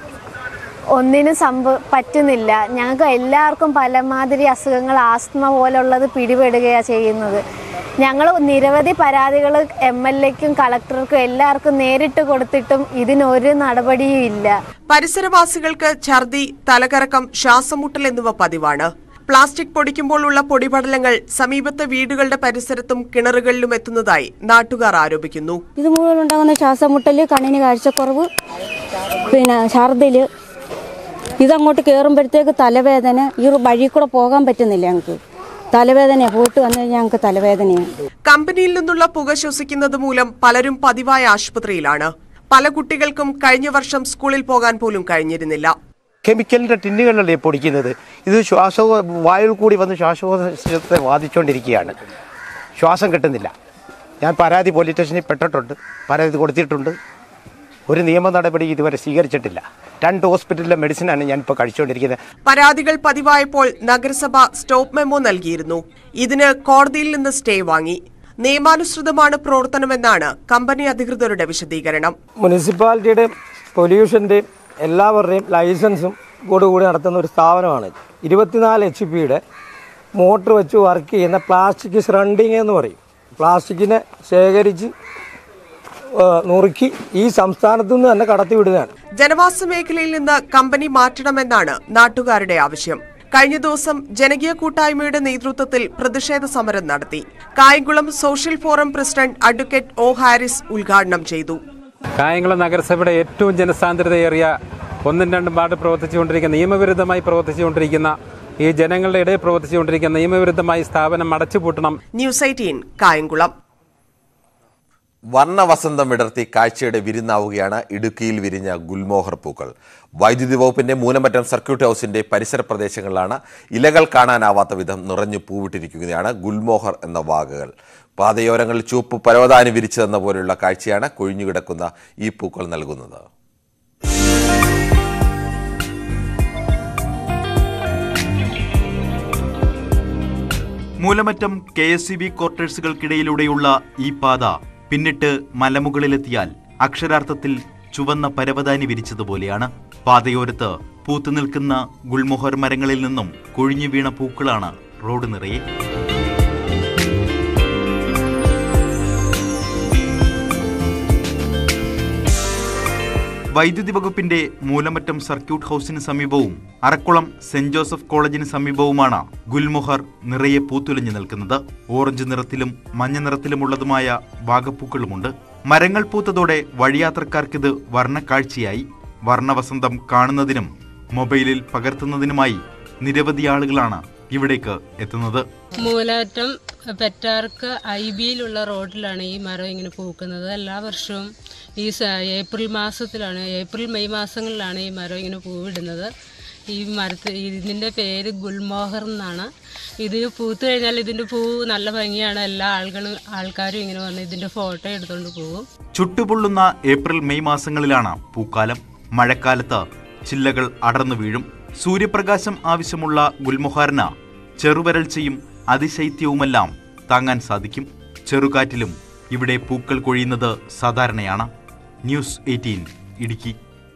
ഒന്നിനും സംഭവ പറ്റുന്നില്ല ഞങ്ങൾക്ക് എല്ലാവർക്കും പലമാതിരി അസുഖങ്ങൾ ആസ്മ പോലുള്ളത് പിടിപെടുകയാണ് ചെയ്യുന്നത് ഞങ്ങൾ നിരവധി പരാതികൾ എം എൽ എക്കും കളക്ടർക്കും എല്ലാവർക്കും നേരിട്ട് കൊടുത്തിട്ടും ഇതിനൊരു നടപടിയും ഇല്ല പരിസരവാസികൾക്ക് ഛർദി തലകറക്കം ശ്വാസമുട്ടൽ എന്നിവ പതിവാണ് പ്ലാസ്റ്റിക് പൊടിക്കുമ്പോൾ ഉള്ള പൊടിപടലങ്ങൾ സമീപത്തെ വീടുകളുടെ പരിസരത്തും കിണറുകളിലും എത്തുന്നതായി നാട്ടുകാർ ആരോപിക്കുന്നു ഇത് മുഴുവൻ ഉണ്ടാകുന്ന ശ്വാസമുട്ടൽ കണ്ണിന് കാഴ്ചക്കുറവ് പിന്നെ ഛർദിൽ ഇതങ്ങോട്ട് കയറുമ്പോഴത്തേക്ക് തലവേദന ഈ വഴി കൂടെ പോകാൻ പറ്റുന്നില്ല ഞങ്ങൾക്ക് തലവേദന പോയിട്ട് വന്നു കഴിഞ്ഞാൽ ഞങ്ങൾക്ക് തലവേദനയാണ് കമ്പനിയിൽ നിന്നുള്ള പുക ശ്വസിക്കുന്നത് മൂലം പലരും പതിവായ ആശുപത്രിയിലാണ് പല കുട്ടികൾക്കും കഴിഞ്ഞ വർഷം സ്കൂളിൽ പോകാൻ പോലും കഴിഞ്ഞിരുന്നില്ല കെമിക്കലിൻ്റെ ടിന്നുകളിലല്ലേ പൊടിക്കുന്നത് ഇത് ശ്വാസ വായുവിൽ കൂടി വന്ന് ശ്വാസകോശത്തെ ബാധിച്ചുകൊണ്ടിരിക്കുകയാണ് ശ്വാസം കിട്ടുന്നില്ല ഞാൻ പരാതി പോലീസ് സ്റ്റേഷനിൽ പെട്ടിട്ടുണ്ട് പരാതി കൊടുത്തിട്ടുണ്ട് ഒരു നിയമ നടപടി ഇതുവരെ സ്വീകരിച്ചിട്ടില്ല രണ്ട് ഹോസ്പിറ്റലിലെ മെഡിസിനാണ് ഞാനിപ്പോൾ കഴിച്ചുകൊണ്ടിരിക്കുന്നത് പരാതികൾ പതിവായപ്പോൾ നഗരസഭ സ്റ്റോപ്പ് മെമ്മോ നൽകിയിരുന്നു ഇതിന് കോടതിയിൽ നിന്ന് സ്റ്റേ വാങ്ങി നിയമാനുസൃതമാണ് പ്രവർത്തനമെന്നാണ് കമ്പനി അധികൃതരുടെ വിശദീകരണം മുനിസിപ്പാലിറ്റിയുടെ പൊല്യൂഷൻ്റെയും എല്ലാവരുടെയും ലൈസൻസും കൂടി നടത്തുന്ന ഒരു സ്ഥാപനമാണ് ഇരുപത്തിനാല് എച്ച് പിയുടെ മോട്ടർ വെച്ച് വർക്ക് ചെയ്യുന്ന പ്ലാസ്റ്റിക് ശ്രണ്ടിങ് എന്ന് പറയും പ്ലാസ്റ്റിക്കിനെ ശേഖരിച്ച് ആ, നുറുക്കി ഈ സംസ്ഥാനത്തു നിന്ന് തന്നെ കടത്തിവിടുന്നതാണ് ജനവാസ മേഖലയിൽ നിന്ന് കമ്പനി മാറ്റണമെന്നാണ് നാട്ടുകാരുടെ ആവശ്യം കഴിഞ്ഞ ദിവസം ജനകീയ കൂട്ടായ്മയുടെ നേതൃത്വത്തിൽ പ്രതിഷേധ സമരം നടത്തി Kayamkulam social forum president advocate O Haris ഉദ്ഘാടനം ചെയ്തു കായംകുളം നഗരസഭയുടെ ഏറ്റവും ജനസാന്ദ്രതയേറിയ ഒന്നും രണ്ടും വാർഡ് പ്രവർത്തിച്ചുകൊണ്ടിരിക്കുന്ന നിയമവിരുദ്ധമായി പ്രവർത്തിച്ചുകൊണ്ടിരിക്കുന്ന ഈ ജനങ്ങളുടെ ഇടയിൽ പ്രവർത്തിച്ചുകൊണ്ടിരിക്കുന്ന നിയമവിരുദ്ധമായി സ്ഥാപനം അടച്ചുപൂട്ടണം ന്യൂസ് എയ്റ്റീൻ കായംകുളം വർണ്ണവസന്തം വിടർത്തി കാഴ്ചയുടെ വിരുന്നാവുകയാണ് ഇടുക്കിയിൽ വിരിഞ്ഞ ഗുൽമോഹർ പൂക്കൾ വൈദ്യുതി വകുപ്പിന്റെ മൂലമറ്റം സർക്യൂട്ട് ഹൗസിന്റെ പരിസര പ്രദേശങ്ങളിലാണ് ഇലകൾ കാണാനാവാത്ത വിധം നിറഞ്ഞു പൂവിട്ടിരിക്കുകയാണ് ഗുൽമോഹർ എന്ന വാഗകൾ പാതയോരങ്ങളിൽ ചുവപ്പ് പരവതാനി വിരിച്ചതെന്ന പോലെയുള്ള കാഴ്ചയാണ് കൊഴിഞ്ഞുകിടക്കുന്ന ഈ പൂക്കൾ നൽകുന്നത് Moolamattom K S E B ക്വാർട്ടേഴ്സുകൾക്കിടയിലൂടെയുള്ള ഈ പാത പിന്നിട്ട് മലമുകളിലെത്തിയാൽ അക്ഷരാർത്ഥത്തിൽ ചുവന്ന പരവതാനി വിരിച്ചതുപോലെയാണ് പാതയോരത്ത് പൂത്തുനിൽക്കുന്ന ഗുൽമൊഹർ മരങ്ങളിൽ നിന്നും കൊഴിഞ്ഞു വീണ പൂക്കളാണ് റോഡ് നിറയെ വൈദ്യുതി വകുപ്പിന്റെ മൂലമറ്റം സർക്യൂട്ട് ഹൗസിന് സമീപവും അറക്കുളം സെന്റ് ജോസഫ് കോളേജിന് സമീപവുമാണ് ഗുൽമൊഹർ നിറയെ പൂത്തുലഞ്ഞു നിൽക്കുന്നത് ഓറഞ്ച് നിറത്തിലും മഞ്ഞ നിറത്തിലുമുള്ളതുമായ വാഗപ്പൂക്കളുമുണ്ട് മരങ്ങൾ പൂത്തതോടെ വഴിയാത്രക്കാർക്കിത് വർണ്ണക്കാഴ്ചയായി വർണ്ണവസന്തം കാണുന്നതിനും മൊബൈലിൽ പകർത്തുന്നതിനുമായി നിരവധി ആളുകളാണ് ഇവിടേക്ക് എത്തുന്നത് മൂലാറ്റം പെറ്റാർക്ക് ഐ ബിയിലുള്ള റോഡിലാണ് ഈ മരം ഇങ്ങനെ പൂക്കുന്നത് എല്ലാ വർഷവും ഈ സ- ഏപ്രിൽ മാസത്തിലാണ് ഏപ്രിൽ മെയ് മാസങ്ങളിലാണ് ഈ മരം ഇങ്ങനെ പൂവിടുന്നത് ഈ മരത്തിൽ ഇതിൻ്റെ പേര് ഗുൽമോഹർ എന്നാണ് ഇത് പൂത്ത് കഴിഞ്ഞാൽ ഇതിൻ്റെ പൂ നല്ല ഭംഗിയാണ് എല്ലാ ആളുകളും ആൾക്കാരും ഇങ്ങനെ വന്ന് ഇതിൻ്റെ ഫോട്ടോ എടുത്തുകൊണ്ട് പോകും ചുട്ടുപൊള്ളുന്ന ഏപ്രിൽ മെയ് മാസങ്ങളിലാണ് പൂക്കാലം മഴക്കാലത്ത് ചില്ലകൾ അടർന്നു വീഴും സൂര്യപ്രകാശം ആവശ്യമുള്ള ഗുൽമൊഹാറിന് ചെറുവരൾച്ചയും അതിശൈത്യവുമെല്ലാം താങ്ങാൻ സാധിക്കും ചെറുകാറ്റിലും ഇവിടെ പൂക്കൾ കൊഴിയുന്നത് സാധാരണയാണ് ന്യൂസ് എയ്റ്റീൻ ഇടുക്കി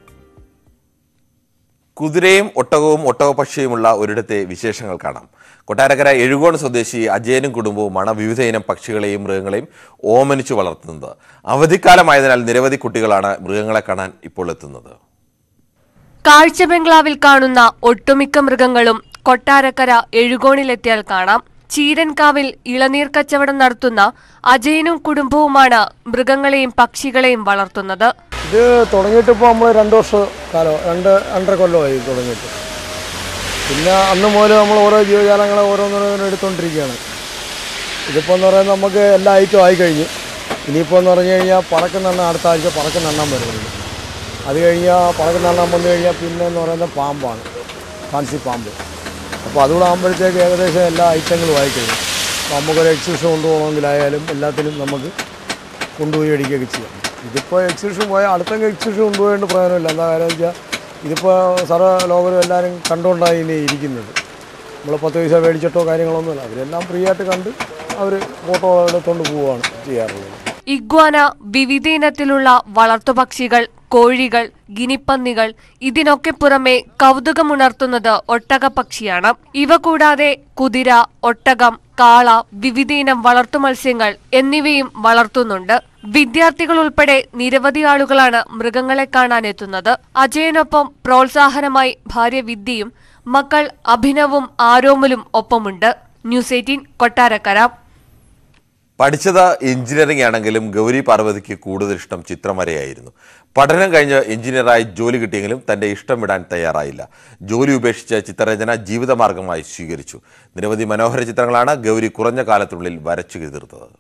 കുതിരയും ഒട്ടകവും ഒട്ടകപക്ഷിയുമുള്ള ഒരിടത്തെ വിശേഷങ്ങൾ കാണാം കൊട്ടാരക്കര എഴുകോൺ സ്വദേശി അജയനും കുടുംബവുമാണ് വിവിധ ഇനം പക്ഷികളെയും മൃഗങ്ങളെയും ഓമനിച്ചു വളർത്തുന്നത് അവധിക്കാലമായതിനാൽ നിരവധി കുട്ടികളാണ് മൃഗങ്ങളെ കാണാൻ ഇപ്പോൾ എത്തുന്നത് കാഴ്ച ബംഗ്ലാവിൽ കാണുന്ന ഒട്ടുമിക്ക മൃഗങ്ങളും കൊട്ടാരക്കര എഴുകോണിലെത്തിയാൽ കാണാം ചീരൻകാവിൽ ഇളനീർ കച്ചവടം നടത്തുന്ന അജയനും കുടുംബവുമാണ് മൃഗങ്ങളെയും പക്ഷികളെയും വളർത്തുന്നത് ഇത് തുടങ്ങിയിട്ട് ഇപ്പോൾ നമ്മൾ രണ്ട് വർഷം കാലം രണ്ട് രണ്ടര കൊല്ലമായി ഇത് തുടങ്ങിയിട്ട് പിന്നെ അന്ന് മുതൽ നമ്മൾ ഓരോ ജീവജാലങ്ങളെ ഓരോന്നോരോന്നും എടുത്തുകൊണ്ടിരിക്കുകയാണ് ഇതിപ്പോൾ എന്ന് പറയുന്നത് നമുക്ക് എല്ലാ ഐറ്റവും ആയി കഴിഞ്ഞു ഇനിയിപ്പോൾ എന്ന് പറഞ്ഞു കഴിഞ്ഞാൽ പറക്കുന്നെണ്ണ അടുത്ത ആഴ്ച പറക്കുന്നെണ്ണം വരുന്നുണ്ട് അത് കഴിഞ്ഞാൽ പറക്കുന്നെണ്ണം വന്നു കഴിഞ്ഞാൽ പിന്നെ എന്ന് പറയുന്നത് പാമ്പാണ് ഫാൻസി പാമ്പ് അപ്പോൾ അതുകൂടെ ആകുമ്പോഴത്തേക്ക് ഏകദേശം എല്ലാ ഐറ്റങ്ങളും ആയി കഴിഞ്ഞു അപ്പോൾ നമുക്കൊരു എക്സിബിഷൻ കൊണ്ടുപോകണമെങ്കിലായാലും എല്ലാത്തിനും നമുക്ക് കൊണ്ടുപോയി അടിക്കുകയൊക്കെ ചെയ്യാം ഇതിപ്പോൾ എക്സിബിഷൻ പോയാൽ അടുത്ത എക്സിബിഷൻ കൊണ്ടുപോയിട്ട് പ്രയോജനമില്ല എന്താ കാര്യം വെച്ചാൽ ഇതിപ്പോൾ സർവ്വ ലോകരും എല്ലാവരും കണ്ടുകൊണ്ടാണ് ഇനി ഇരിക്കുന്നത് നമ്മൾ പത്ത് പൈസ മേടിച്ചിട്ടോ കാര്യങ്ങളൊന്നുമില്ല അവരെല്ലാം ഫ്രീ ആയിട്ട് കണ്ട് അവർ ഫോട്ടോ എടുത്തുകൊണ്ട് പോവുകയാണ് ചെയ്യാറുള്ളത് ഇഗ്വാന വിവിധയിനത്തിലുള്ള വളർത്തുപക്ഷികൾ കോഴികൾ ഗിനിപ്പന്നികൾ ഇതിനൊക്കെ പുറമെ കൗതുകമുണർത്തുന്നത് ഒട്ടകപ്പക്ഷിയാണ് ഇവ കൂടാതെ കുതിര ഒട്ടകം കാള വിവിധയിനം വളർത്തുമത്സ്യങ്ങൾ എന്നിവയും വളർത്തുന്നുണ്ട് വിദ്യാർത്ഥികൾ ഉൾപ്പെടെ നിരവധി ആളുകളാണ് മൃഗങ്ങളെ കാണാനെത്തുന്നത് അജയനൊപ്പം പ്രോത്സാഹനമായി ഭാര്യ വിദ്യയും മക്കൾ അഭിനവും ആരോമലും ഒപ്പമുണ്ട് ന്യൂസ് എയ്റ്റീൻ കൊട്ടാരക്കര പഠിച്ചത് എഞ്ചിനീയറിംഗ് ആണെങ്കിലും ഗൗരി പാർവതിക്ക് കൂടുതൽ ഇഷ്ടം ചിത്രവരയായിരുന്നു പഠനം കഴിഞ്ഞ് എഞ്ചിനീയറായി ജോലി കിട്ടിയെങ്കിലും തന്റെ ഇഷ്ടം വിടാൻ തയ്യാറായില്ല ജോലി ഉപേക്ഷിച്ച് ചിത്രരചന ജീവിതമാർഗമായി സ്വീകരിച്ചു നിരവധി മനോഹര ചിത്രങ്ങളാണ് ഗൗരി കുറഞ്ഞ കാലത്തിനുള്ളിൽ വരച്ചു തീർത്തത്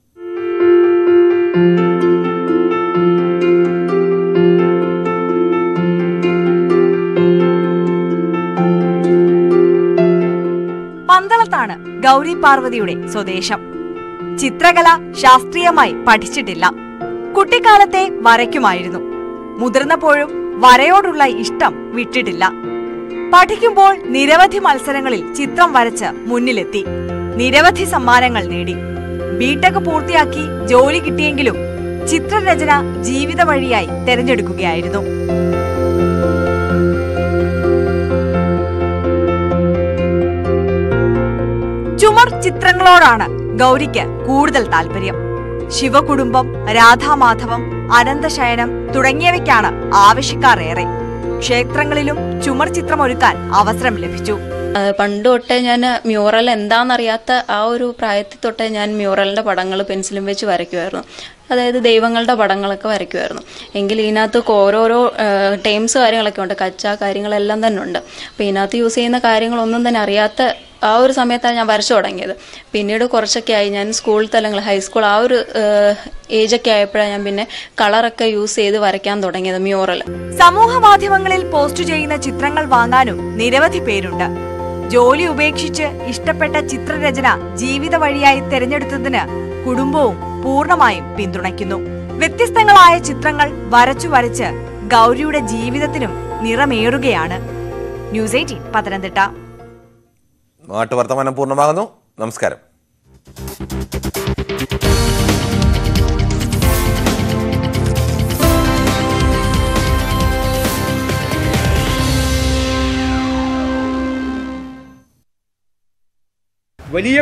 പന്തളത്താണ് ഗൗരി പാർവതിയുടെ സ്വദേശം ചിത്രകല ശാസ്ത്രീയമായി പഠിച്ചിട്ടില്ല കുട്ടിക്കാലത്തെ വരയ്ക്കുമായിരുന്നു മുതിർന്നപ്പോഴും വരയോടുള്ള ഇഷ്ടം വിട്ടിട്ടില്ല പഠിക്കുമ്പോൾ നിരവധി മത്സരങ്ങളിൽ ചിത്രം വരച്ച് മുന്നിലെത്തി നിരവധി സമ്മാനങ്ങൾ നേടി ബിടെക് പൂർത്തിയാക്കി ജോലി കിട്ടിയെങ്കിലും ചിത്രരചന ജീവിത വഴിയായി തെരഞ്ഞെടുക്കുകയായിരുന്നു ചുമർ ചിത്രങ്ങളോടാണ് ഗൗരിക്ക് കൂടുതൽ താല്പര്യം ശിവകുടുംബം രാധാമാധവം അനന്തശയനം തുടങ്ങിയവയ്ക്കാണ് ആവശ്യക്കാർ ഏറെ ക്ഷേത്രങ്ങളിലും ചുമർ ചിത്രമൊരുക്കാൻ അവസരം ലഭിച്ചു ആ, പണ്ട് തൊട്ടേ ഞാൻ മ്യൂറൽ എന്താണെന്നറിയാത്ത ആ ഒരു പ്രായത്തിൽ തൊട്ടേ ഞാൻ മ്യൂറലിൻ്റെ പടങ്ങൾ പെൻസിലും വെച്ച് വരയ്ക്കുമായിരുന്നു അതായത് ദൈവങ്ങളുടെ പടങ്ങളൊക്കെ വരയ്ക്കുമായിരുന്നു എങ്കിൽ ഇതിനകത്ത് ഓരോരോ ടൈംസ് കാര്യങ്ങളൊക്കെ ഉണ്ട് കച്ച കാര്യങ്ങളെല്ലാം തന്നെ ഉണ്ട് അപ്പോൾ ഇതിനകത്ത് യൂസ് ചെയ്യുന്ന കാര്യങ്ങളൊന്നും തന്നെ അറിയാത്ത ആ ഒരു സമയത്താണ് ഞാൻ വരച്ചു തുടങ്ങിയത് പിന്നീട് കുറച്ചൊക്കെ ആയി ഞാൻ സ്കൂൾ തലങ്ങൾ ഹൈസ്കൂൾ ആ ഒരു ഏജൊക്കെ ആയപ്പോഴാണ് ഞാൻ പിന്നെ കളറൊക്കെ യൂസ് ചെയ്ത് വരയ്ക്കാൻ തുടങ്ങിയത് മ്യൂറൽ സമൂഹ മാധ്യമങ്ങളിൽ പോസ്റ്റ് ചെയ്യുന്ന ചിത്രങ്ങൾ വാങ്ങാനും നിരവധി പേരുണ്ട് ജോലി ഉപേക്ഷിച്ച് ഇഷ്ടപ്പെട്ട ചിത്രരചന ജീവിത വഴിയായി തിരഞ്ഞെടുത്തതിന് കുടുംബവും പൂർണ്ണമായും പിന്തുണയ്ക്കുന്നു വ്യത്യസ്തങ്ങളായ ചിത്രങ്ങൾ വരച്ചു വരച്ച് ഗൗരിയുടെ ജീവിതത്തിനും നിറമേറുകയാണ് ന്യൂസ് എയ്റ്റീൻ പത്തനംതിട്ട നാട്ടുവർത്തമാനം പൂർണ്ണമാകുന്നു നമസ്കാരം വലിയ